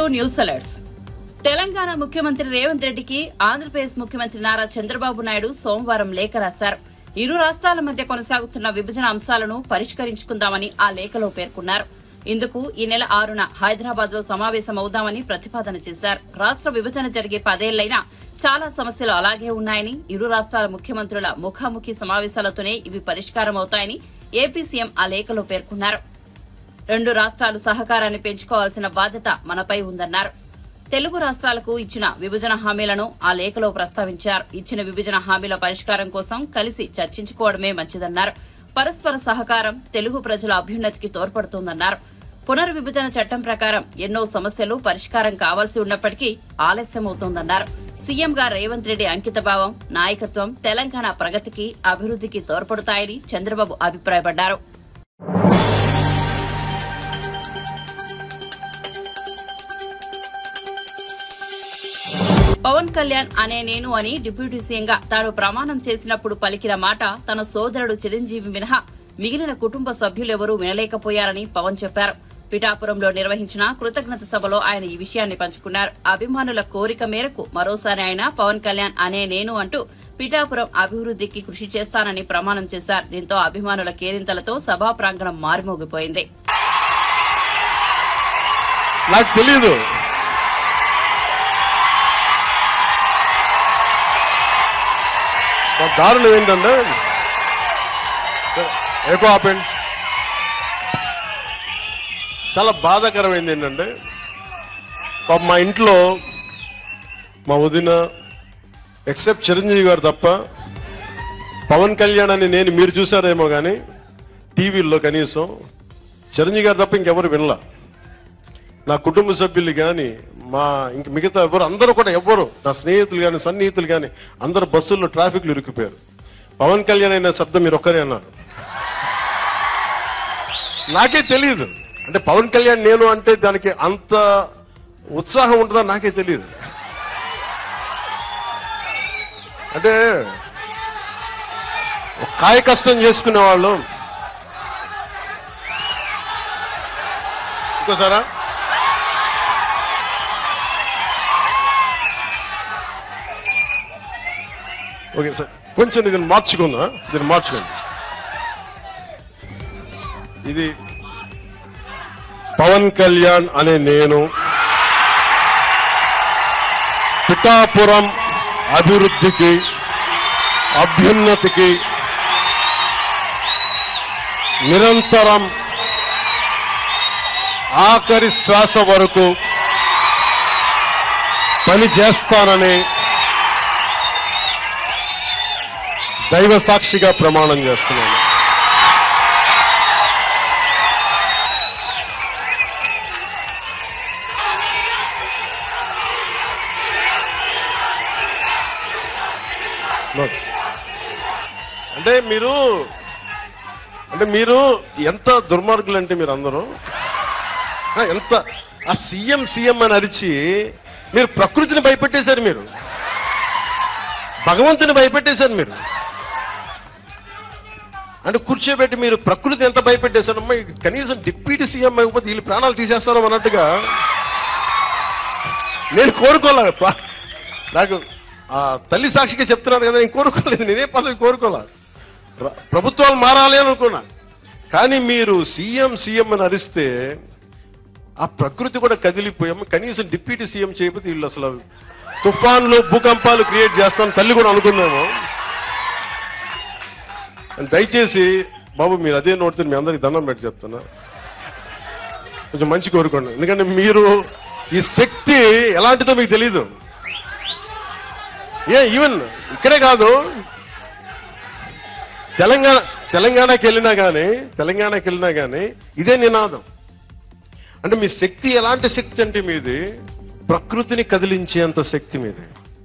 News alerts Telangana ముఖ్యమంత్రి రేవంత్ రెడ్డికి ఆంధ్రప్రదేశ్ ముఖ్యమంత్రి నారా చంద్రబాబు నాయుడు సోమవారం లేఖ రాశారు ఇరు రాష్ట్రాల మధ్య కొనసాగుతున్న విభజన అంశాలను పరిష్కరించుకుందామని ఆ లేఖలో పేర్కొన్నారు ఇందుకు ఈ నెల ఆరున హైదరాబాద్ లో సమావేశమవుదామని ప్రతిపాదన చేశారు రాష్ట్ర విభజన జరిగే పదేళ్లైనా చాలా సమస్యలు అలాగే ఉన్నాయని ఇరు రాష్ట్రాల ముఖ్యమంత్రుల ముఖాముఖి సమావేశాలతోనే ఇవి పరిష్కారం అవుతాయని ఏపీ సీఎం ఆ లేఖలో పేర్కొన్నారు రెండు రాష్ట్రాలు సహకారాన్ని పెంచుకోవాల్సిన బాధ్యత మనపై ఉందన్నారు తెలుగు రాష్ట్రాలకు ఇచ్చిన విభజన హామీలను ఆ లేఖలో ప్రస్తావించారు ఇచ్చిన విభజన హామీల పరిష్కారం కోసం కలిసి చర్చించుకోవడమే మంచిదన్నారు పరస్పర సహకారం తెలుగు ప్రజల అభ్యున్నతికి తోడ్పడుతోందన్నారు పునర్విభజన చట్టం ప్రకారం ఎన్నో సమస్యలు పరిష్కారం కావాల్సి ఉన్నప్పటికీ ఆలస్యమవుతోందన్నారు సీఎంగా రేవంత్ రెడ్డి అంకితభావం నాయకత్వం తెలంగాణ ప్రగతికి అభివృద్ధికి తోడ్పడతాయని చంద్రబాబు అభిప్రాయపడ్డారు పవన్ కళ్యాణ్ అనే నేను అని డిప్యూటీ సీఎంగా తాను ప్రమాణం చేసినప్పుడు పలికిన మాట తన సోదరుడు చిరంజీవి మినహా మిగిలిన కుటుంబ సభ్యులెవరూ వినలేకపోయారని పవన్ చెప్పారు పిఠాపురంలో నిర్వహించిన కృతజ్ఞత సభలో ఆయన ఈ విషయాన్ని పంచుకున్నారు అభిమానుల కోరిక మేరకు మరోసారి ఆయన పవన్ కళ్యాణ్ అనే నేను అంటూ పిఠాపురం అభివృద్ధికి కృషి చేస్తానని ప్రమాణం చేశారు దీంతో అభిమానుల కేరింతలతో సభా ప్రాంగణం మారుమోగిపోయింది నాకు తెలీదు మా దారుణం ఏంటంటే ఏకో ఆపండి చాలా బాధాకరమైంది ఏంటంటే పాప మా ఇంట్లో మా వదిన ఎక్సెప్ట్ చిరంజీవి గారు తప్ప పవన్ కళ్యాణ్ అని నేను మీరు చూసారేమో కానీ టీవీల్లో కనీసం చిరంజీవి గారు తప్ప ఇంకెవరు వినలా నా కుటుంబ సభ్యులు కానీ మా ఇంక మిగతా ఎవరు అందరూ కూడా ఎవ్వరు నా స్నేహితులు కానీ సన్నిహితులు కానీ అందరు బస్సుల్లో ట్రాఫిక్లు ఇరుక్కుపోయారు పవన్ కళ్యాణ్ అయిన శబ్దం మీరు ఒక్కరే అన్నారు నాకే తెలియదు అంటే పవన్ కళ్యాణ్ నేను అంటే దానికి అంత ఉత్సాహం ఉంటుందా నాకే తెలియదు అంటే ఒక కాయ కష్టం చేసుకునే వాళ్ళు ఇంకోసారా ఓకే సార్ కొంచెం దీన్ని మార్చుకుందా దీన్ని మార్చుకోండి ఇది పవన్ కళ్యాణ్ అనే నేను పిఠాపురం అభివృద్ధికి అభ్యున్నతికి నిరంతరం ఆఖరి శ్వాస వరకు పని చేస్తానని దైవ సాక్షిగా ప్రమాణం చేస్తున్నాను Look. అంటే మీరు అంటే మీరు ఎంత దుర్మార్గులు అంటే మీరు అందరూ ఆ, ఎంత ఆ సీఎం సీఎం అని అరిచి మీరు ప్రకృతిని భయపెట్టేశారు మీరు భగవంతుని భయపెట్టేశారు మీరు అంటే కూర్చోబెట్టి మీరు ప్రకృతి ఎంత భయపెట్టేశారమ్మా ఇక కనీసం డిప్యూటీ సీఎం అయిపోతే వీళ్ళు ప్రాణాలు తీసేస్తారో అన్నట్టుగా నేను కోరుకోలే ప- నాకు ఆ తల్లి సాక్షిగా చెప్తున్నాను కదా నేను కోరుకోలేదు నేనే పదవి కోరుకోలే ప్ర- ప్రభుత్వాలు మారాలి అని అనుకున్నా కానీ మీరు సీఎం సీఎం అని అరిస్తే ఆ ప్రకృతి కూడా కదిలిపోయాము కనీసం డిప్యూటీ సీఎం చేయకపోతే వీళ్ళు అసలు తుఫాన్లు భూకంపాలు క్రియేట్ చేస్తాను తల్లి కూడా అనుకుందాము దయచేసి బాబు మీరు అదే నోటితో మీ అందరికి దండం పెట్టి చెప్తున్నా కొంచెం మంచి కోరుకోండి ఎందుకంటే మీరు ఈ శక్తి ఎలాంటిదో మీకు తెలీదు ఏ ఈవెన్ ఇక్కడే కాదు తెలంగాణ తెలంగాణకి వెళ్ళినా కానీ తెలంగాణకి వెళ్ళినా కానీ ఇదే నినాదం అంటే మీ శక్తి ఎలాంటి శక్తి అంటే మీది ప్రకృతిని కదిలించేంత శక్తి మీది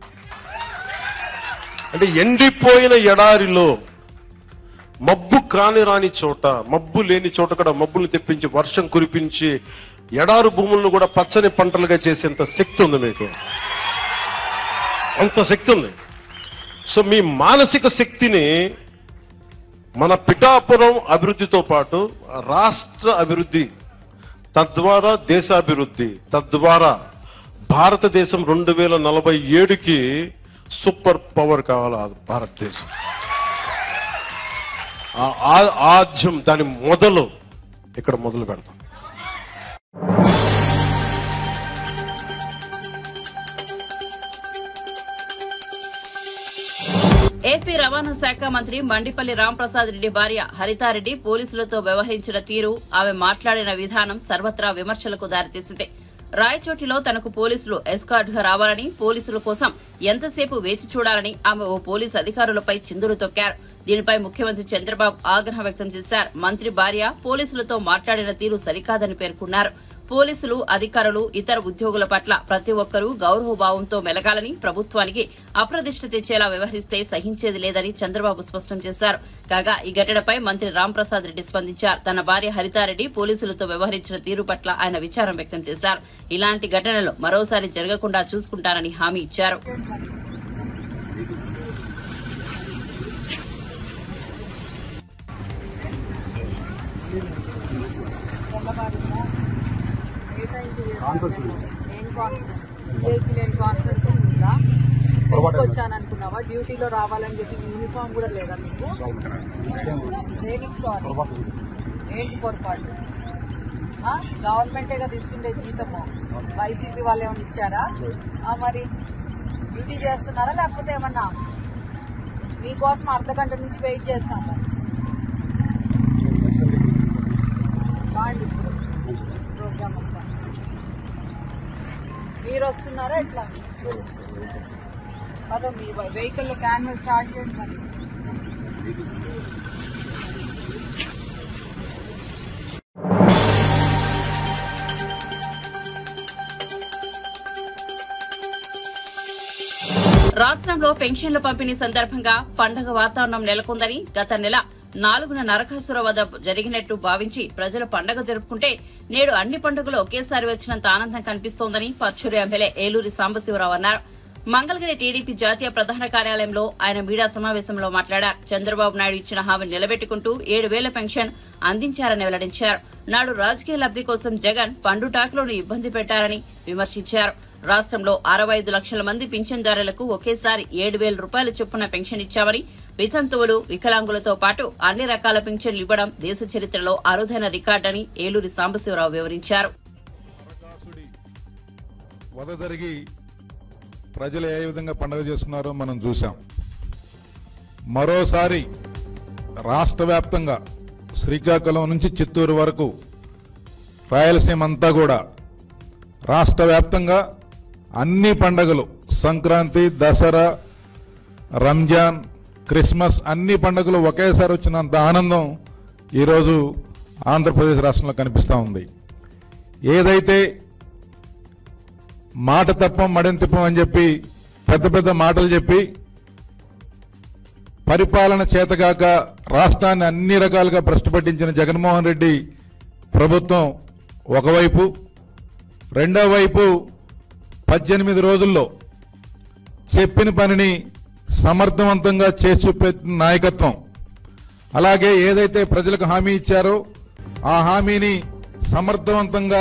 అంటే ఎండిపోయిన ఎడారిలో మబ్బు కాని రాని చోట మబ్బు లేని చోట కూడా మబ్బులు తెప్పించి వర్షం కురిపించి ఎడారు భూములను కూడా పచ్చని పంటలుగా చేసేంత శక్తి ఉంది మీకు అంత శక్తి ఉంది సో మీ మానసిక శక్తిని మన పిఠాపురం అభివృద్ధితో పాటు రాష్ట్ర అభివృద్ధి తద్వారా దేశాభివృద్ధి తద్వారా భారతదేశం రెండు వేల నలభై ఏడుకి సూపర్ పవర్ కావాలి ఆ భారతదేశం ఆ- ఆ- ఆద్యం దాని మొదలు ఇక్కడ మొదలు పెడతాం ఏపీ రవాణా శాఖ మంత్రి మండిపల్లి రాంప్రసాద్ రెడ్డి భార్య హరితారెడ్డి పోలీసులతో వ్యవహరించిన తీరు ఆమె మాట్లాడిన విధానం సర్వత్రా విమర్శలకు దారితీసింది రాయచోటిలో తనకు పోలీసులు ఎస్కార్ట్ గా రావాలని పోలీసుల కోసం ఎంతసేపు వేచి చూడాలని ఆమె ఓ పోలీసు అధికారులపై చిందులు తొక్కారు దీనిపై ముఖ్యమంత్రి చంద్రబాబు ఆగ్రహం వ్యక్తం చేశారు మంత్రి భార్య పోలీసులతో మాట్లాడిన తీరు సరికాదని పేర్కొన్నారు పోలీసులు అధికారులు ఇతర ఉద్యోగుల పట్ల ప్రతి ఒక్కరూ గౌరవభావంతో మెలగాలని ప్రభుత్వానికి అప్రదిష్ట తెచ్చేలా వ్యవహరిస్తే సహించేది లేదని చంద్రబాబు స్పష్టం చేశారు కాగా ఈ ఘటనపై మంత్రి రాంప్రసాద్ రెడ్డి స్పందించారు తన భార్య హరితారెడ్డి పోలీసులతో వ్యవహరించిన తీరు పట్ల ఆయన విచారం వ్యక్తం చేశారు ఇలాంటి ఘటనలు మరోసారి జరగకుండా చూసుకుంటారని హామీ ఇచ్చారు ఏం కాన్ఫరెన్స్ సిఐకి లేని కాన్ఫరెన్స్ ఏం ఉందా ఎందుకు వచ్చాను అనుకున్నావా డ్యూటీలో రావాలని చెప్పి యూనిఫామ్ కూడా లేదా మీకు దేనికి సారీ ఏంటి పొరపాటు ఆ? గవర్నమెంటే కదా ఇస్తుండే జీతము వైసీపీ వాళ్ళు ఏమైనా ఇచ్చారా ఆ, మరి డ్యూటీ చేస్తున్నారా లేకపోతే ఏమన్నా మీకోసం అర్ధ గంట నుంచి వెయిట్ చేస్తాం మరి బాగుంది ప్రోగ్రామ్ అంతా మీరు వస్తున్నారా ఎట్లా అదో మీ వెహికల్ లో క్యాన్వల్ స్టార్ట్ చేయండి మరి రాష్ట్రంలో పెన్షన్ల పంపిణీ సందర్భంగా పండగ వాతావరణం నెలకొందని గత నెల నాలుగున నరకాసుర వద్ద జరిగినట్టు భావించి ప్రజలు పండగ జరుపుకుంటే నేడు అన్ని పండుగలు ఒకేసారి వచ్చినంత ఆనందం కనిపిస్తోందని పర్చూరు ఎమ్మెల్యే ఏలూరి సాంబశివరావు అన్నారు మంగళగిరి టీడీపీ జాతీయ ప్రధాన కార్యాలయంలో ఆయన మీడియా సమావేశంలో మాట్లాడారు చంద్రబాబు నాయుడు ఇచ్చిన హామీని నిలబెట్టుకుంటూ ఏడు వేల పెన్షన్ అందించారని వెల్లడించారు నాడు రాజకీయ లబ్ది కోసం జగన్ పండుటాకులను ఇబ్బంది పెట్టారని విమర్శించారు రాష్ట్రంలో అరవై ఐదు లక్షల మంది పింఛన్దారులకు ఒకేసారి ఏడు వేల రూపాయల చొప్పున పెన్షన్ ఇచ్చామని వితంతువులు వికలాంగులతో పాటు అన్ని రకాల పింఛన్లు ఇవ్వడం దేశ చరిత్రలో అరుదైన రికార్డని ఏలూరి సాంబశివరావు వివరించారు నరకాసుడి వధ జరిగి ప్రజలు ఏ విధంగా పండుగ చేసుకున్నారో మనం చూసాం మరోసారి రాష్ట్ర వ్యాప్తంగా శ్రీకాకుళం నుంచి చిత్తూరు వరకు రాయలసీమ అంతా కూడా రాష్ట్ర వ్యాప్తంగా అన్ని పండగలు సంక్రాంతి దసరా రంజాన్ క్రిస్మస్ అన్ని పండుగలు ఒకేసారి వచ్చినంత ఆనందం ఈరోజు ఆంధ్రప్రదేశ్ రాష్ట్రంలో కనిపిస్తూ ఉంది ఏదైతే మాట తప్పం మడెం తిప్పం అని చెప్పి పెద్ద పెద్ద మాటలు చెప్పి పరిపాలన చేతగాక రాష్ట్రాన్ని అన్ని రకాలుగా భ్రష్టు పట్టించిన జగన్మోహన్ రెడ్డి ప్రభుత్వం ఒకవైపు రెండో వైపు పద్దెనిమిది రోజుల్లో చెప్పిన పనిని సమర్థవంతంగా చేసి చూపెట్టిన నాయకత్వం అలాగే ఏదైతే ప్రజలకు హామీ ఇచ్చారో ఆ హామీని సమర్థవంతంగా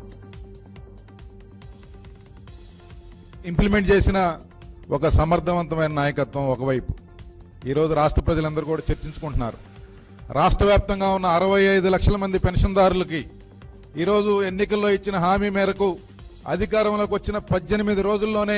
ఇంప్లిమెంట్ చేసిన ఒక సమర్థవంతమైన నాయకత్వం ఒకవైపు ఈరోజు రాష్ట్ర ప్రజలందరూ కూడా చర్చించుకుంటున్నారు రాష్ట్ర వ్యాప్తంగా ఉన్న అరవై ఐదు లక్షల మంది పెన్షన్దారులకి ఈరోజు ఎన్నికల్లో ఇచ్చిన హామీ మేరకు అధికారంలోకి వచ్చిన పద్దెనిమిది రోజుల్లోనే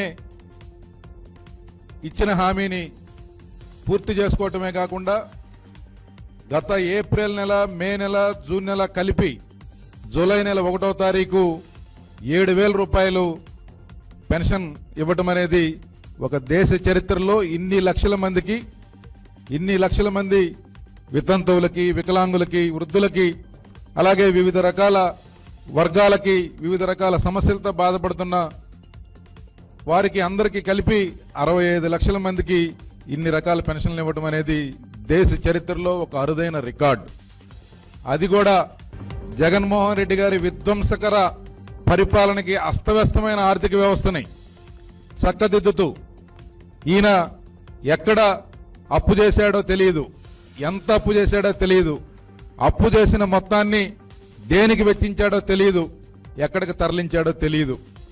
ఇచ్చిన హామీని పూర్తి చేసుకోవటమే కాకుండా గత ఏప్రిల్ నెల మే నెల జూన్ నెల కలిపి జూలై నెల ఒకటో తారీఖు ఏడు వేల రూపాయలు పెన్షన్ ఇవ్వటం అనేది ఒక దేశ చరిత్రలో ఇన్ని లక్షల మందికి ఇన్ని లక్షల మంది వితంతువులకి వికలాంగులకి వృద్ధులకి అలాగే వివిధ రకాల వర్గాలకి వివిధ రకాల సమస్యలతో బాధపడుతున్న వారికి అందరికీ కలిపి అరవై ఐదు లక్షల మందికి ఇన్ని రకాల పెన్షన్లు ఇవ్వడం అనేది దేశ చరిత్రలో ఒక అరుదైన రికార్డు అది కూడా జగన్మోహన్ రెడ్డి గారి విధ్వంసకర పరిపాలనకి అస్తవ్యస్తమైన ఆర్థిక వ్యవస్థని చక్కదిద్దుతూ ఈయన ఎక్కడ అప్పు చేశాడో తెలియదు ఎంత అప్పు చేశాడో తెలియదు అప్పు చేసిన మొత్తాన్ని దేనికి వెచ్చించాడో తెలియదు ఎక్కడికి తరలించాడో తెలియదు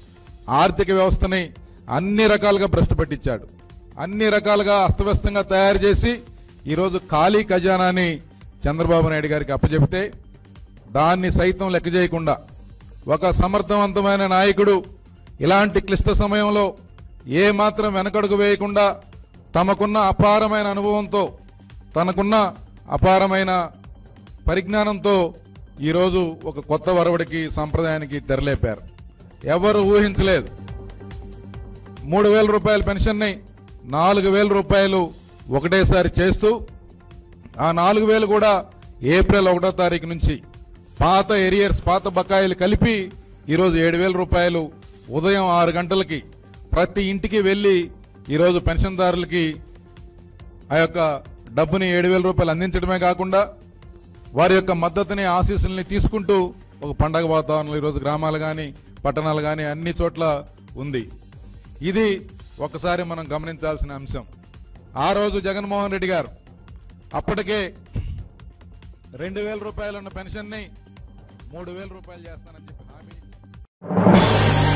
ఆర్థిక వ్యవస్థని అన్ని రకాలుగా భ్రష్టు పట్టించాడు అన్ని రకాలుగా అస్తవ్యస్తంగా తయారు చేసి ఈరోజు ఖాళీ ఖజానాని చంద్రబాబు నాయుడు గారికి అప్పచెబితే దాన్ని సైతం లెక్క చేయకుండా ఒక సమర్థవంతమైన నాయకుడు ఇలాంటి క్లిష్ట సమయంలో ఏ మాత్రం వెనకడుగు వేయకుండా తమకున్న అపారమైన అనుభవంతో తనకున్న అపారమైన పరిజ్ఞానంతో ఈరోజు ఒక కొత్త వరవడికి సంప్రదాయానికి తెరలేపారు ఎవరు ఊహించలేదు మూడు వేల రూపాయల పెన్షన్ని నాలుగు వేల రూపాయలు ఒకటేసారి చేస్తూ ఆ నాలుగు వేలు కూడా ఏప్రిల్ ఒకటో తారీఖు నుంచి పాత ఎరియర్స్ పాత బకాయిలు కలిపి ఈరోజు ఏడు వేల రూపాయలు ఉదయం ఆరు గంటలకి ప్రతి ఇంటికి వెళ్ళి ఈరోజు పెన్షన్దారులకి ఆ యొక్క డబ్బుని ఏడు వేల రూపాయలు అందించడమే కాకుండా వారి యొక్క మద్దతుని ఆశీస్సుల్ని తీసుకుంటూ ఒక పండగ వాతావరణంలో ఈరోజు గ్రామాలు కానీ పట్టణాలు కానీ అన్ని చోట్ల ఉంది ఇది ఒకసారి మనం గమనించాల్సిన అంశం ఆ రోజు జగన్మోహన్ రెడ్డి గారు అప్పటికే రెండు వేల రూపాయలు ఉన్న పెన్షన్ని మూడు వేల రూపాయలు చేస్తానని చెప్పి హామీ ఇచ్చారు.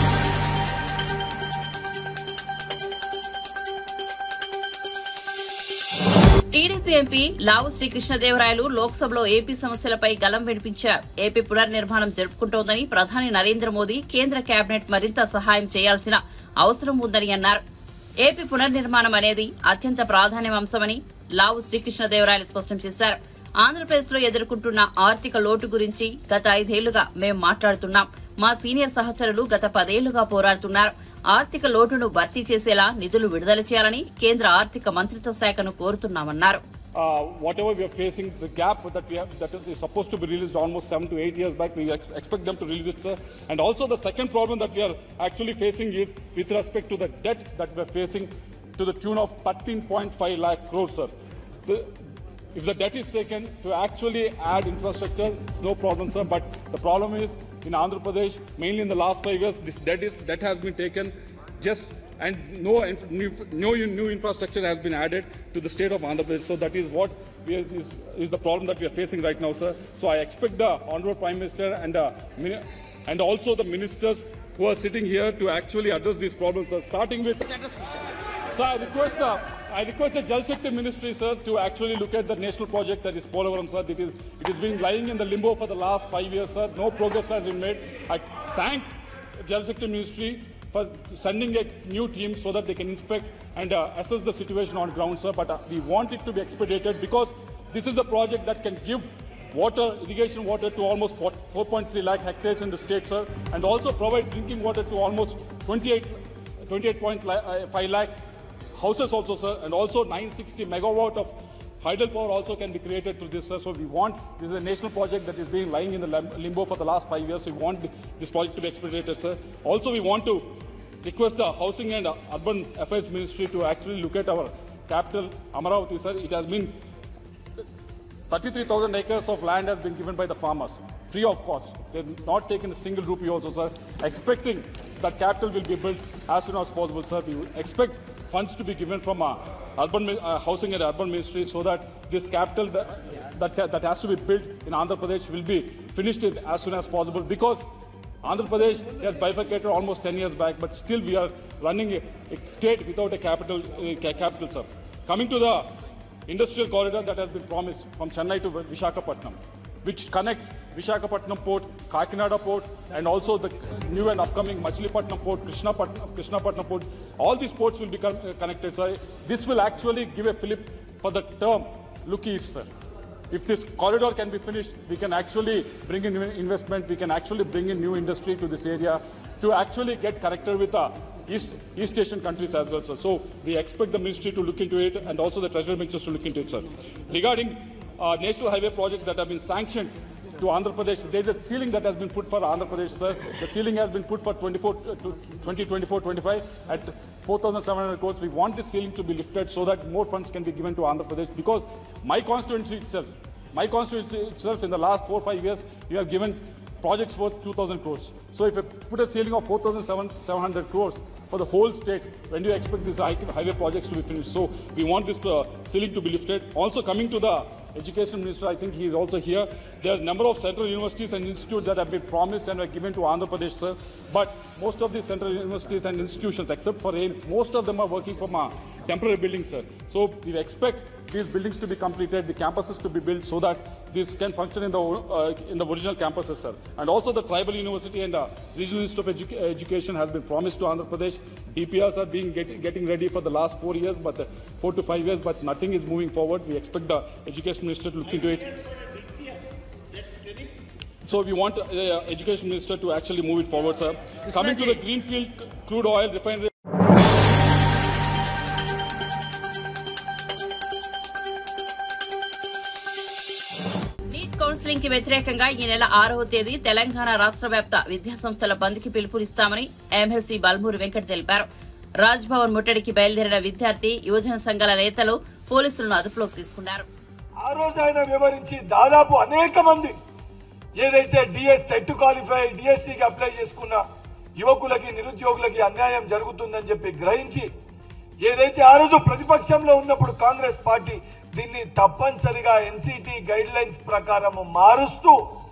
టీడీపీ ఎంపీ లావు శ్రీకృష్ణదేవరాయలు లోక్సభలో ఏపీ సమస్యలపై గలం వినిపించారు ఏపీ పునర్నిర్మాణం జరుపుకుంటోందని ప్రధాని నరేంద్ర మోదీ కేంద్ర కేబినెట్ మరింత సహాయం చేయాల్సిన అవసరం ఉందని అన్నారు ఏపీ పునర్నిర్మాణం అనేది అత్యంత ప్రాధాన్యం అంశమని లావు శ్రీకృష్ణదేవరాయలు స్పష్టం చేశారు ఆంధ్రప్రదేశ్ లో ఎదుర్కొంటున్న ఆర్థిక లోటు గురించి గత ఐదేళ్లుగా మేం మాట్లాడుతున్నాం మా సీనియర్ సహచరులు గత పదేళ్లుగా పోరాడుతున్నారు ఆర్థిక లోటును భర్తీ చేసేలా నిధులు విడుదల చేయాలని కేంద్ర ఆర్థిక మంత్రిత్వ శాఖను కోరుతున్నామన్నారు uh, whatever we are facing, the gap that we have that is supposed to be released almost seven to eight years back, we ex- expect them to release it, sir. And also the second problem that we are actually facing is with respect to the debt that we are facing to the tune of 13.5 lakh crores, sir. The, if the debt is taken to actually add infrastructure, it's no problem, sir. But the problem is in Andhra Pradesh, mainly in the last five years, this debt is debt has been taken just and no inf- new, no new infrastructure has been added to the state of Andhra Pradesh. So that is what we are, is, is the problem that we are facing right now, sir. So I expect the honorable prime minister and uh, mini- and also the ministers who are sitting here to actually address these problems, sir. Starting with. So I request the I request the Jal Shakti Ministry, sir, to actually look at the national project that is Polavaram, sir. It is it has been lying in the limbo for the last five years, sir. No progress has been made. I thank Jal Shakti Ministry for sending a new team so that they can inspect and uh, assess the situation on ground, sir. But uh, we want it to be expedited because this is a project that can give water, irrigation water to almost 4 4.3 lakh hectares in the state, sir, and also provide drinking water to almost 28, 28.5 lakh houses also, sir, and also 960 megawatt of hydel power also can be created through this, sir. So we want, this is a national project that is being lying in the lim- limbo for the last five years. So we want this project to be expedited, sir. Also, we want to request the Housing and Urban Affairs Ministry to actually look at our capital, Amaravati, sir. It has been 33,000 acres of land has been given by the farmers, free of cost. They've not taken a single rupee also, sir. Expecting that capital will be built as soon as possible, sir. We would expect funds to be given from uh, urban mi- uh, housing and urban ministry so that this capital that, that, that has to be built in Andhra Pradesh will be finished in as soon as possible because Andhra Pradesh has bifurcated almost 10 years back, but still we are running a, a state without a capital, uh, ca- capital, sir. Coming to the industrial corridor that has been promised from Chennai to Vishakhapatnam, which connects Vishakhapatnam port, Kakinada port, and also the new and upcoming Machilipatnam port, Krishnapatnam, Krishnapatnam port. All these ports will be con- uh, connected. So this will actually give a fillip for the term look east, sir. If this corridor can be finished, we can actually bring in investment, we can actually bring in new industry to this area to actually get connected with the East, East Asian countries as well, sir. So we expect the ministry to look into it and also the treasury ministers to look into it, sir. Regarding uh, national highway projects that have been sanctioned to Andhra Pradesh, there's a ceiling that has been put for Andhra Pradesh, sir. The ceiling has been put for 24 uh, to 2024-25 at 4,700 crores. We want this ceiling to be lifted so that more funds can be given to Andhra Pradesh because my constituency itself, my constituency itself in the last four five years, we have given projects worth 2,000 crores. So if you put a ceiling of 4,700 crores for the whole state, when do you expect these hi- highway projects to be finished? So we want this uh, ceiling to be lifted. Also coming to the education minister, I think he is also here. there are a number of central universities and institutes that have been promised and were given to Andhra Pradesh, sir. But most of these central universities and institutions, except for AIMS, most of them are working from a temporary buildings, sir. So we expect these buildings to be completed, the campuses to be built so that this can function in the, uh, in the original campuses, sir. And also the tribal university and the regional institute of Edu- education has been promised to Andhra Pradesh. DPRs are being get, getting ready for the last four years, but uh, four to five years, but nothing is moving forward. We expect the education minister to look into it. So we want the uh, education minister to actually move it forward, sir. Coming to the Greenfield c- crude oil refinery. NEET counselling కి వ్యతిరేకంగా ఈ నెల ఆరవ తేదీ తెలంగాణ రాష్ట్ర వ్యాప్త విద్యాసంస్థల బంద్ కి పిలుపునిస్తామని ఎమ్మెల్సీ బల్మూరి వెంకట్ తెలిపారు రాజ్ భవన్ ముట్టడికి బయలుదేరిన విద్యార్థి యువజన సంఘాల నేతలు పోలీసులను అదుపులోకి తీసుకున్నారు ఆ రోజు ఆయన వివరించి దాదాపు అనేక మంది ఏదైతే డిఎస్ టెట్ క్వాలిఫై డిఎస్సికి అప్లై చేసుకున్న యువకులకి నిరుద్యోగులకి అన్యాయం జరుగుతుందని చెప్పి గ్రహించి ఏదైతే ఆ రోజు ప్రతిపక్షంలో ఉన్నప్పుడు కాంగ్రెస్ పార్టీ దీన్ని తప్పనిసరిగా ఎన్సిటి గైడ్ లైన్స్ ప్రకారం మారుస్తూ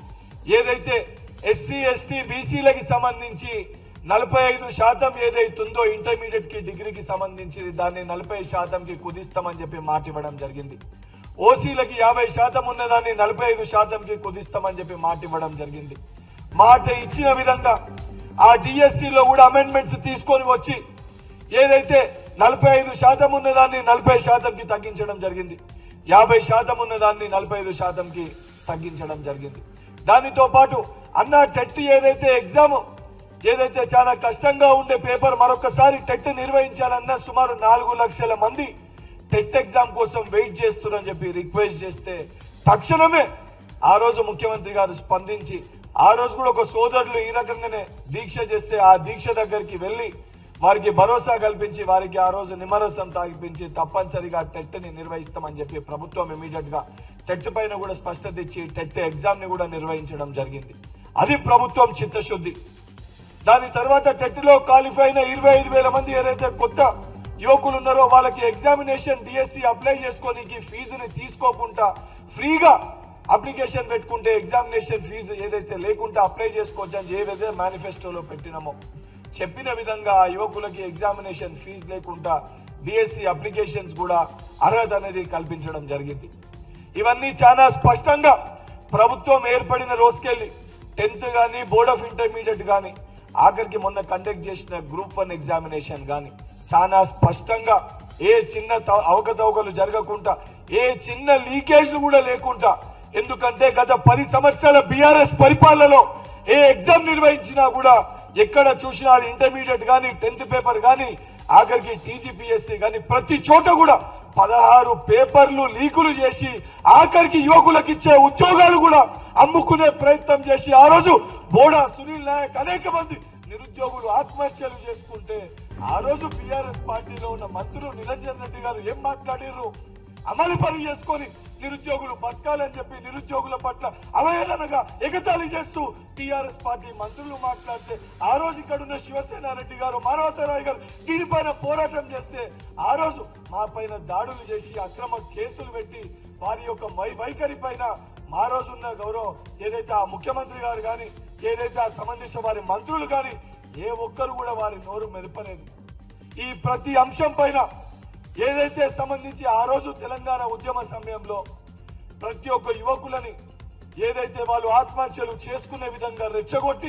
ఏదైతే ఎస్సీ ఎస్టీ బీసీలకి సంబంధించి నలభై ఐదు శాతం ఏదైతుందో ఇంటర్మీడియట్ కి డిగ్రీకి సంబంధించి దాన్ని నలభై శాతంకి కుదిస్తామని చెప్పి మాట ఇవ్వడం జరిగింది ఓసీలకి యాభై శాతం ఉన్నదాన్ని నలభై ఐదు శాతంకి కుదిస్తామని చెప్పి మాట ఇవ్వడం జరిగింది మాట ఇచ్చిన విధంగా ఆ డిఎస్సి లో కూడా అమెండ్మెంట్స్ తీసుకొని వచ్చి ఏదైతే నలభై ఐదు శాతం ఉన్నదాన్ని నలభై శాతంకి తగ్గించడం జరిగింది యాభై శాతం ఉన్నదాన్ని నలభై ఐదు శాతంకి తగ్గించడం జరిగింది దానితో పాటు అన్న టెట్ ఏదైతే ఎగ్జామ్ ఏదైతే చాలా కష్టంగా ఉండే పేపర్ మరొకసారి టెట్ నిర్వహించాలన్న సుమారు నాలుగు లక్షల మంది టెట్ ఎగ్జామ్ కోసం వెయిట్ చేస్తున్నారని చెప్పి రిక్వెస్ట్ చేస్తే తక్షణమే ఆ రోజు ముఖ్యమంత్రి గారు స్పందించి ఆ రోజు కూడా ఒక సోదరులు ఈ రకంగానే దీక్ష చేస్తే ఆ దీక్ష దగ్గరికి వెళ్ళి వారికి భరోసా కల్పించి వారికి ఆ రోజు నిమ్మరసం తాగిపించి తప్పనిసరిగా టెట్ ని నిర్వహిస్తామని చెప్పి ప్రభుత్వం ఇమీడియట్ గా టెట్ పైన కూడా స్పష్టత ఇచ్చి టెట్ ఎగ్జామ్ ని కూడా నిర్వహించడం జరిగింది అది ప్రభుత్వం చిత్తశుద్ధి దాని తర్వాత టెట్ లో క్వాలిఫై అయిన ఇరవై ఐదు వేల మంది ఏదైతే కొత్త యువకులు ఉన్నారో వాళ్ళకి ఎగ్జామినేషన్ డిఎస్సి అప్లై చేసుకోనికి ఫీజుని తీసుకోకుండా ఫ్రీగా అప్లికేషన్ పెట్టుకుంటే ఎగ్జామినేషన్ ఫీజు ఏదైతే లేకుండా అప్లై చేసుకోవచ్చు అని ఏదైతే మేనిఫెస్టోలో పెట్టినామో చెప్పిన విధంగా ఆ యువకులకి ఎగ్జామినేషన్ ఫీజు లేకుండా డిఎస్సి అప్లికేషన్స్ కూడా అర్హత అనేది కల్పించడం జరిగింది ఇవన్నీ చాలా స్పష్టంగా ప్రభుత్వం ఏర్పడిన రోజుకెళ్ళి టెన్త్ కానీ బోర్డ్ ఆఫ్ ఇంటర్మీడియట్ కానీ ఆఖరికి మొన్న కండక్ట్ చేసిన గ్రూప్ వన్ ఎగ్జామినేషన్ కానీ చాలా స్పష్టంగా ఏ చిన్న త- అవకతవకలు జరగకుండా ఏ చిన్న లీకేజ్లు కూడా లేకుండా ఎందుకంటే గత పది సంవత్సరాల బీఆర్ఎస్ పరిపాలనలో ఏ ఎగ్జామ్ నిర్వహించినా కూడా ఎక్కడ చూసినా అది ఇంటర్మీడియట్ కానీ టెన్త్ పేపర్ కానీ ఆఖరికి టీజీపీఎస్సీ కానీ ప్రతి చోట కూడా పదహారు పేపర్లు లీకులు చేసి ఆఖరికి యువకులకు ఇచ్చే ఉద్యోగాలు కూడా అమ్ముకునే ప్రయత్నం చేసి ఆ రోజు బోడా సునీల్ నాయక్ అనేక మంది నిరుద్యోగులు ఆత్మహత్యలు చేసుకుంటే ఆ రోజు బీఆర్ఎస్ పార్టీలో ఉన్న మంత్రులు నిరంజన్ రెడ్డి గారు ఏం మాట్లాడారు అమలు పని చేసుకొని నిరుద్యోగులు బతకాలని చెప్పి నిరుద్యోగుల పట్ల అవహేళనగా ఎగతాళి చేస్తూ టీఆర్ఎస్ పార్టీ మంత్రులు మాట్లాడితే ఆ రోజు ఇక్కడ ఉన్న శివసేన రెడ్డి గారు మానవతరాయ్ గారు దీనిపైన పోరాటం చేస్తే ఆ రోజు మా పైన దాడులు చేసి అక్రమ కేసులు పెట్టి వారి యొక్క వై వైఖరి పైన మా రోజున్న గౌరవం ఏదైతే ఆ ముఖ్యమంత్రి గారు కానీ ఏదైతే ఆ సంబంధించిన వారి మంత్రులు కానీ ఏ ఒక్కరు కూడా వారి నోరు మెదపలేదు ఈ ప్రతి అంశం పైన ఏదైతే సంబంధించి ఆ రోజు తెలంగాణ ఉద్యమ సమయంలో ప్రతి ఒక్క యువకులని ఏదైతే వాళ్ళు ఆత్మహత్యలు చేసుకునే విధంగా రెచ్చగొట్టి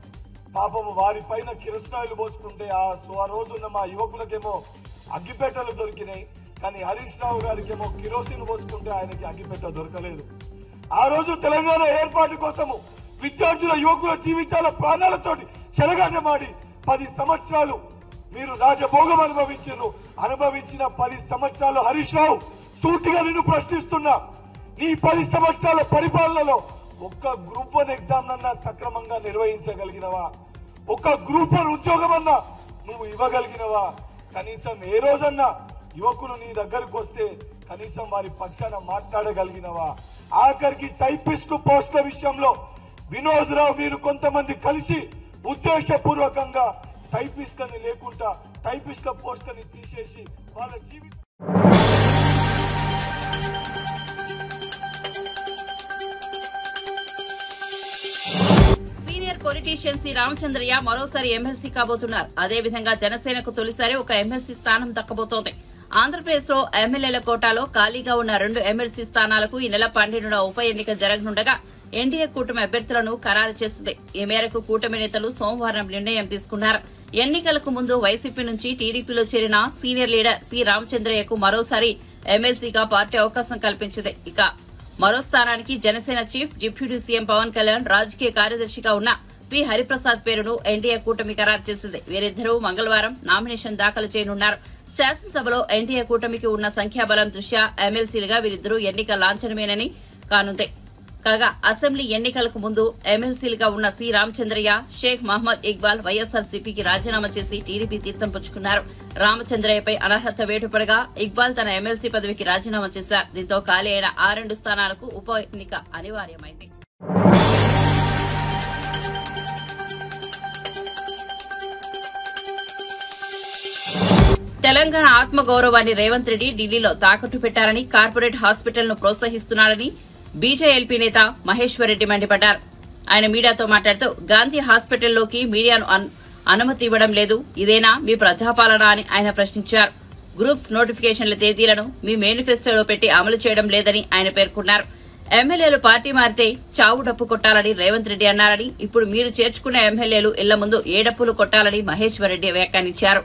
పాపం వారి పైన కిరసనాయిలు పోసుకుంటే ఆ సో ఆ రోజున్న మా యువకులకేమో అగ్గిపెట్టెలు దొరికినాయి కానీ హరీష్ రావు గారికేమో కిరోసిన్ పోసుకుంటే ఆయనకి అగ్గిపెట్ట దొరకలేదు ఆ రోజు తెలంగాణ ఏర్పాటు కోసము విద్యార్థుల యువకుల జీవితాల ప్రాణాలతోటి చెలగాటమాడి పది సంవత్సరాలు మీరు రాజభోగం అనుభవించారు అనుభవించిన పది సంవత్సరాలు హరీష్ రావు సూటిగా నిన్ను ప్రశ్నిస్తున్నా నీ పది సంవత్సరాల పరిపాలనలో ఒక్క గ్రూప్ వన్ ఎగ్జామ్ అన్నా సక్రమంగా నిర్వహించగలిగినవా ఒక్క గ్రూప్ వన్ ఉద్యోగం అన్నా నువ్వు ఇవ్వగలిగినవా కనీసం ఏ రోజన్నా యువకులు నీ దగ్గరకు వస్తే కనీసం వారి పక్షాన మాట్లాడగలిగినవా ఆఖరికి టైపిస్ట్ పోస్టుల విషయంలో వినోద్ రావు మీరు కొంతమంది కలిసి ఉద్దేశపూర్వకంగా టైపిస్ట్లని లేకుండా టైపిస్ట్ల పోస్టుని తీసేసి వాళ్ళ జీవితం పొలిటీషియన్ సి రామచంద్రయ్య మరోసారి ఎమ్మెల్సీ కాబోతున్నారు అదేవిధంగా జనసేనకు తొలిసారి ఒక ఎమ్మెల్సీ స్థానం దక్కబోతోంది ఆంధ్రప్రదేశ్ లో ఎమ్మెల్యేల కోటాలో ఖాళీగా ఉన్న రెండు ఎమ్మెల్సీ స్థానాలకు ఈ నెల పన్నెండున ఉప ఎన్నిక జరగనుండగా ఎన్డీఏ కూటమి అభ్యర్థులను ఖరారు చేసింది ఈ మేరకు కూటమి నేతలు సోమవారం నిర్ణయం తీసుకున్నారు ఎన్నికలకు ముందు వైసీపీ నుంచి టీడీపీలో చేరిన సీనియర్ లీడర్ సి రామచంద్రయ్యకు మరోసారి ఎమ్మెల్సీగా పార్టీ అవకాశం కల్పించింది ఇక మరో స్థానానికి Janasena chief deputy CM Pawan Kalyan రాజకీయ కార్యదర్శిగా ఉన్న పి హరిప్రసాద్ పేరును ఎన్డీఏ కూటమి ఖరారు చేసింది వీరిద్దరూ మంగళవారం నామినేషన్ దాఖలు చేయనున్నారు శాసనసభలో ఎన్డీఏ కూటమికి ఉన్న సంఖ్యాబలం దృష్ట్యా ఎమ్మెల్సీలుగా వీరిద్దరూ ఎన్నిక లాంఛనమేనని కానుంది కాగా అసెంబ్లీ ఎన్నికలకు ముందు ఎమ్మెల్సీలుగా ఉన్న సి రామచంద్రయ్య షేక్ మహమ్మద్ ఇక్బాల్ వైఎస్ఆర్సీపీకి రాజీనామా చేసి టీడీపీ తీర్థం పుచ్చుకున్నారు రామచంద్రయ్యపై అనర్హత వేటుపడగా ఇక్బాల్ తన ఎమ్మెల్సీ పదవికి రాజీనామా చేశారు దీంతో ఖాళీ అయిన ఆ రెండు స్థానాలకు ఉప ఎన్నిక అనివార్యమైంది తెలంగాణ ఆత్మగౌరవాన్ని రేవంత్ రెడ్డి ఢిల్లీలో తాకట్టు పెట్టారని కార్పొరేట్ హాస్పిటల్ ను ప్రోత్సహిస్తున్నారని బీజేఎల్పీ నేత మహేశ్వర్ రెడ్డి మండిపడ్డారు ఆయన మీడియాతో మాట్లాడుతూ గాంధీ హాస్పిటల్లోకి మీడియాను అన్- అనుమతి ఇవ్వడం లేదు ఇదేనా మీ ప్రజాపాలన అని ఆయన ప్రశ్నించారు గ్రూప్స్ నోటిఫికేషన్ల తేదీలను మీ మేనిఫెస్టోలో పెట్టి అమలు చేయడం లేదని ఆయన పేర్కొన్నారు ఎమ్మెల్యేలు పార్టీ మారితే చావు డప్పు కొట్టాలని రేవంత్ రెడ్డి అన్నారని ఇప్పుడు మీరు చేర్చుకున్న ఎమ్మెల్యేలు ఇళ్ల ముందు ఏ డప్పులు కొట్టాలని మహేశ్వర్ రెడ్డి వ్యాఖ్యానించారు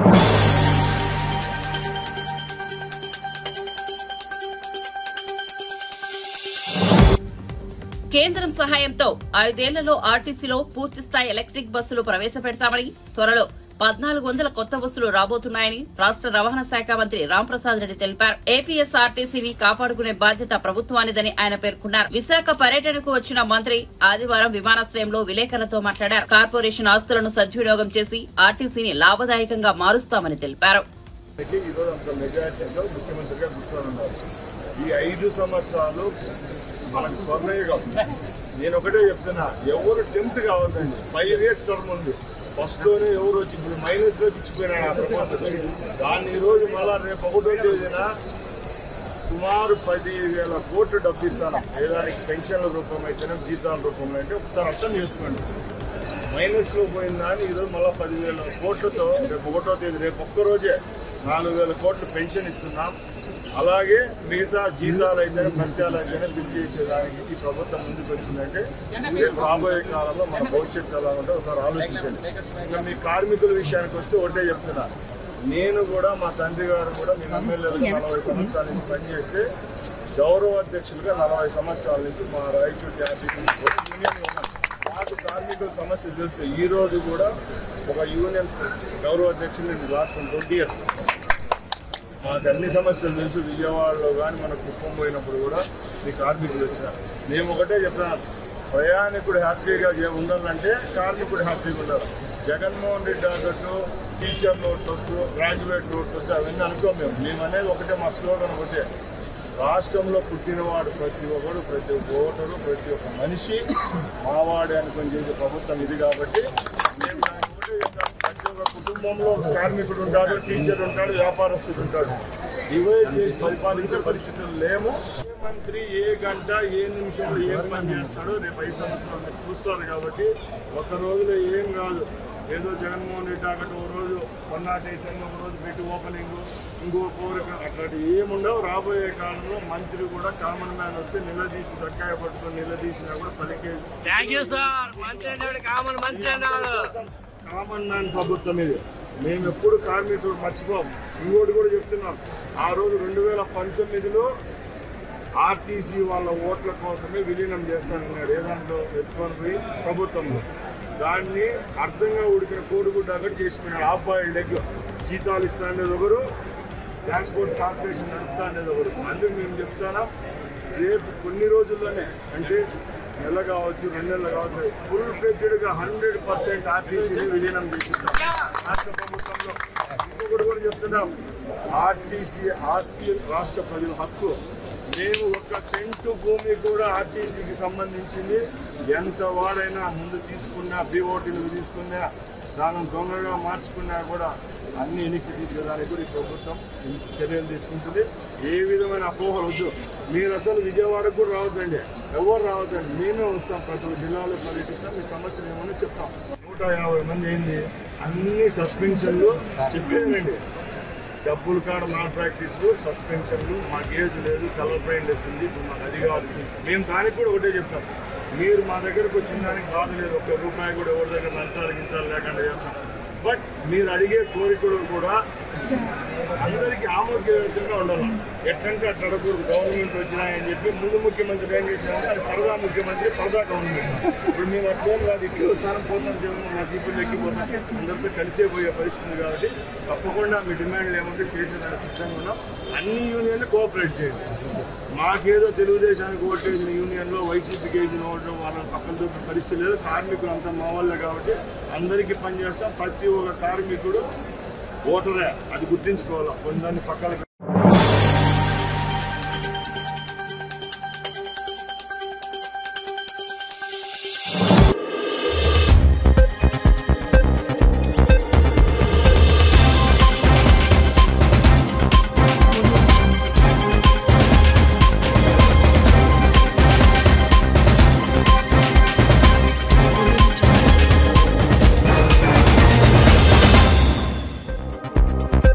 కేంద్రం సహాయంతో ఐదేళ్లలో ఆర్టీసీలో పూర్తిస్థాయి ఎలక్ట్రిక్ బస్సులు ప్రవేశపెడతామని త్వరలో పద్నాలుగు వందల కొత్త బస్సులు రాబోతున్నాయని రాష్ట రవాణా శాఖ మంత్రి రాంప్రసాద్ రెడ్డి తెలిపారు ఏపీఎస్ ఆర్టీసీని కాపాడుకునే బాధ్యత ప్రభుత్వానిదని ఆయన పేర్కొన్నారు విశాఖ పర్యటనకు వచ్చిన మంత్రి ఆదివారం విమానాశ్రయంలో విలేకరులతో మాట్లాడారు కార్పొరేషన్ ఆస్తులను సద్వినియోగం చేసి ఆర్టీసీని లాభదాయకంగా మారుస్తామని తెలిపారు అయితే ఈరోజు అంత మెజారిటీలో ముఖ్యమంత్రిగా కూర్చొని ఉన్నారు ఈ ఐదు సంవత్సరాలు మనకు స్వర్ణయుగం నేను ఒకటే చెప్తున్నా ఎవరు టెంప్ట్ కావద్దండి ఫైవ్ ఇయర్స్ టర్మ్ ఉంది ఫస్ట్ లోనే ఎవరు వచ్చి ఇప్పుడు మైనస్ లోకి ఇచ్చిపోయినాడు ఆ ప్రభుత్వం దాన్ని ఈ రోజు మళ్ళా రేపు ఒకటో తేదీన సుమారు పది వేల కోట్లు డబ్బు ఇస్తాను ఏదానికి పెన్షన్ల రూపం అయితేనే జీతాల రూపంలో అయితే ఒకసారి అర్థం చేసుకోండి మైనస్ లో పోయిందా అని ఈరోజు మళ్ళీ పదివేల కోట్లతో రేపు ఒకటో తేదీ రేపు ఒక్క రోజే నాలుగు వేల కోట్లు పెన్షన్ ఇస్తున్నాం అలాగే మిగతా జీతాలు అయితేనే భత్యాలు అయితేనే బిల్ చేసేదానికి ఈ ప్రభుత్వం ముందుకు వచ్చిందంటే రేపు రాబోయే కాలంలో మన భవిష్యత్తు ఎలా ఉంటే ఒకసారి ఆలోచించండి ఇంకా మీ కార్మికుల విషయానికి వస్తే ఒకటే చెప్తున్నా నేను కూడా మా తండ్రి గారు కూడా మీ ఎమ్మెల్యేలకు నలభై సంవత్సరాల నుంచి పనిచేస్తే గౌరవ అధ్యక్షులుగా నలభై సంవత్సరాల నుంచి మా రాయచూటి ఆఫీస్ యూనియన్ ఉన్నాం నాకు కార్మికుల సమస్య తెలుసు ఈ రోజు కూడా ఒక యూనియన్ గౌరవ అధ్యక్షులు నేను లాస్ట్ ట్వంటీ ఇయర్స్ మాకు అన్ని సమస్యలు తెలుసు విజయవాడలో కానీ మన కుప్పం పోయినప్పుడు కూడా మీ కార్మికులు వచ్చినారు మేము ఒకటే చెప్తున్నాను ప్రయాణికుడు హ్యాపీగా చే- ఉండాలంటే కార్మికుడు హ్యాపీగా ఉండాలి జగన్మోహన్ రెడ్డి అన్నట్టు టీచర్ నోట్ వద్దు గ్రాడ్యుయేట్ నోట్ వద్దు అవన్నీ అనుకోం మేము మేము అనేది ఒకటే మా స్లోగన్ ఒకటే రాష్ట్రంలో పుట్టినవాడు ప్రతి ఒక్కడు ప్రతి ఒక్క ఓటరు ప్రతి ఒక్క మనిషి మావాడే అనుకొని చేసే ప్రభుత్వం ఇది కాబట్టి మేము దానికి ఒకటే చెప్తాం. ప్రతి ఒక్క కుటుంబంలో ఒక కార్మికుడు ఉంటాడు టీచర్ ఉంటాడు వ్యాపారస్తుడు ఉంటాడు డివైడ్ చేసి పరిపాలించే పరిస్థితులు లేము ఏ మంత్రి ఏ గంట ఏ నిమిషంలో ఏం పని చేస్తాడో రేపు ఐదు సంవత్సరాలు మీరు చూస్తారు కాబట్టి ఒక రోజులో ఏం కాదు ఏదో జగన్మోహన్ రెడ్డి అక్కడ ఒక రోజు వన్ నాట్ ఎయిట్ అని ఒక రోజు పెట్టి ఓపెనింగ్ ఇంకో కోరిక అట్లాంటి ఏముండవు రాబోయే కాలంలో మంత్రి కూడా కామన్ మ్యాన్ వస్తే నిలదీసి సక్కాయ పట్టుకొని నిలదీసినా కూడా పలికేసి థ్యాంక్ యూ సార్ మంత్రి అన్నాడు కామన్ మంత్రి అన్నాడు కామన్ మ్యాన్ ప్రభుత్వం ఇది మేము ఎప్పుడు కార్మికులు మర్చిపోం ఇంకోటి కూడా చెప్తున్నాం ఆ రోజు రెండు వేల పంతొమ్మిదిలో ఆర్టీసీ వాళ్ళ ఓట్ల కోసమే విలీనం చేస్తానన్నాడు ఏ దాంట్లో ఎత్తుకొని పోయి ప్రభుత్వంలో దాన్ని అర్థంగా ఉడికిన కోడిగుడ్డ అక్కడ చేసిపోయినాడు హాఫ్ బాయిల్డ్ ఎగ్ జీతాలు ఇస్తా అనేది ఒకరు ట్రాన్స్పోర్ట్ కార్పొరేషన్ నడుపుతా అనేది ఒకరు అందుకు మేము చెప్తాను రేపు కొన్ని రోజుల్లోనే అంటే నెల కావచ్చు రెండు నెలలు కావచ్చు ఫుల్ ఫ్లెడ్జ్డ్గా హండ్రెడ్ పర్సెంట్ ఆర్టీసీని విలీనం చేపిస్తాం రాష్ట్ర ప్రభుత్వంలో ఇంకొకటి కూడా చెప్తున్నాం ఆర్టీసీ ఆస్తి రాష్ట్ర ప్రజల హక్కు మేము ఒక్క సెంటు భూమి కూడా ఆర్టీసీకి సంబంధించింది ఎంత వాడైనా ముందు తీసుకున్నా బీఓటీలకు తీసుకున్నా దానిని దొంగగా మార్చుకున్నా కూడా అన్ని ఎన్నికలు తీసేదానికి కూడా ఈ ప్రభుత్వం చర్యలు తీసుకుంటుంది ఏ విధమైన అపోహలు వద్దు మీరు అసలు విజయవాడకు కూడా రావద్దండి ఎవరు రావద్దండి మేమే వస్తాం ప్రతి ఒక్క జిల్లాలో పర్యటిస్తాం మీ సమస్యలు ఏమని చెప్తాం నూట యాభై మంది అయింది అన్ని సస్పెన్షన్లు చెప్పేదండి డబ్బులు కాడ మా ప్రాక్టీస్లు సస్పెన్షన్లు మాకు ఏజ్ లేదు కలర్ పెయింట్ వస్తుంది మాకు అది కాదు మేము దానికి కూడా ఒకటే చెప్తాం మీరు మా దగ్గరకు వచ్చిన దానికి బాధ లేదు ఒక్క రూపాయి కూడా ఎవరి దగ్గర లంచాలు గించాలు లేకుండా చేస్తాం బట్ మీరు అడిగే కోరికలు కూడా అందరికీ ఆమోదయోగ్యంగా ఉండాలి ఎట్లంటే అట్లా అడగకూడదు గవర్నమెంట్ వచ్చినాయని చెప్పి ముందు ముఖ్యమంత్రి ఏం చేసినారంటే అది పరదా ముఖ్యమంత్రి పరదా గవర్నమెంట్ ఇప్పుడు మేము అట్లేం కాదు ఇక్కడ స్థానం పోతాం జగన్ మా జీపులు ఎక్కిపోతాం అందరితో కలిసే పోయే పరిస్థితి కాబట్టి తప్పకుండా మీ డిమాండ్లు ఏమంటే చేసేదానికి సిద్ధంగా ఉన్నాం అన్ని యూనియన్లు కోఆపరేట్ చేయండి మాకేదో తెలుగుదేశానికి ఓటేసిన యూనియన్లో వైసీపీకి వేసిన ఓట్లు వాళ్ళని పక్కన చూపే పరిస్థితి లేదు కార్మికులు అంతా మా వాళ్ళే కాబట్టి అందరికీ పనిచేస్తాం ప్రతి ఒక్క కార్మికుడు ఓటరే అది గుర్తించుకోవాలి కొందరిని పక్కన